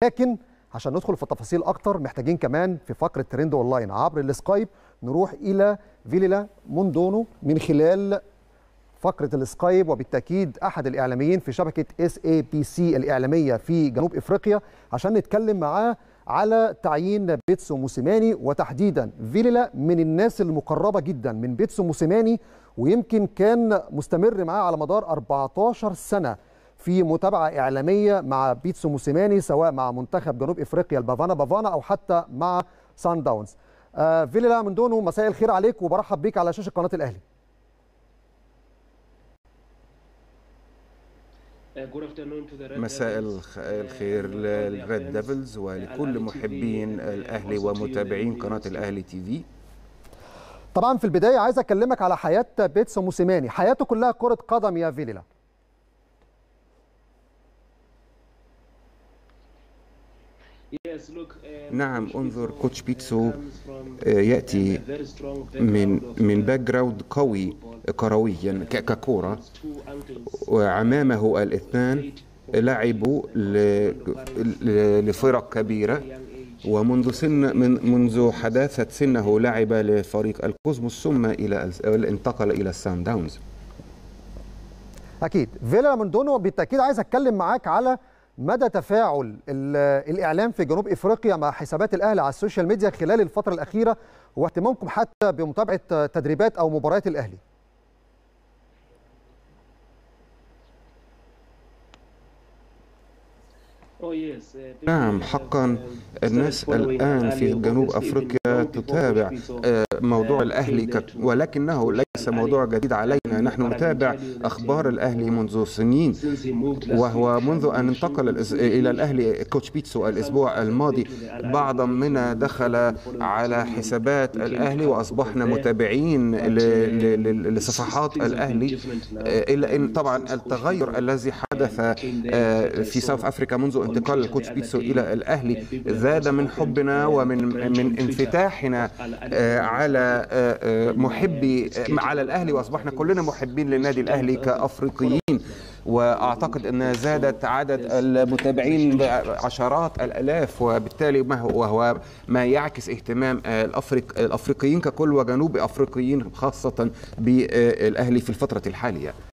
لكن عشان ندخل في تفاصيل اكتر محتاجين كمان في فقره ترند اونلاين عبر السكايب نروح الى فيليلا موندونو من خلال فقره السكايب وبالتاكيد احد الاعلاميين في شبكه اس اي بي سي الاعلاميه في جنوب افريقيا عشان نتكلم معاه على تعيين بيتسو موسيماني وتحديدا فيليلا من الناس المقربه جدا من بيتسو موسيماني ويمكن كان مستمر معاه على مدار 14 سنه في متابعه اعلاميه مع بيتسو موسيماني سواء مع منتخب جنوب افريقيا البافانا بافانا او حتى مع سان داونز. آه فيليلا من دونه مساء الخير عليك وبرحب بيك على شاشه قناه الاهلي. مساء الخير للريد ديفلز ولكل محبين الاهلي ومتابعين قناه الاهلي تي في طبعا في البدايه عايز اكلمك على حياه بيتسو موسيماني حياته كلها كره قدم يا فيليلا نعم انظر كوتش بيتسو ياتي من من باك جراوند قوي كرويا ككوره وعمامه الاثنان لعبوا لفرق كبيره ومنذ سن من منذ حداثه سنه لعب لفريق الكوزموس ثم الى انتقل الى السان داونز اكيد فيلا موندونو بالتاكيد عايز اتكلم معاك على مدى تفاعل الاعلام في جنوب افريقيا مع حسابات الاهلي على السوشيال ميديا خلال الفتره الاخيره واهتمامكم حتى بمتابعه تدريبات او مباريات الاهلي نعم حقا الناس الآن في جنوب أفريقيا تتابع موضوع الأهلي ولكنه ليس موضوع جديد علينا نحن نتابع أخبار الأهلي منذ سنين وهو منذ أن انتقل إلى الأهلي كوتش بيتسو الأسبوع الماضي بعضا منا دخل على حسابات الأهلي وأصبحنا متابعين لصفحات الأهلي إلا أن طبعا التغير الذي حدث في ساوث أفريقيا منذ انتقال الكوتش بيتسو الى الاهلي زاد من حبنا ومن من انفتاحنا على محبي على الاهلي واصبحنا كلنا محبين للنادي الاهلي كافريقيين واعتقد ان زادت عدد المتابعين بعشرات الالاف وبالتالي ما هو وهو ما يعكس اهتمام الافريق الافريقيين ككل وجنوب افريقيين خاصه بالاهلي في الفتره الحاليه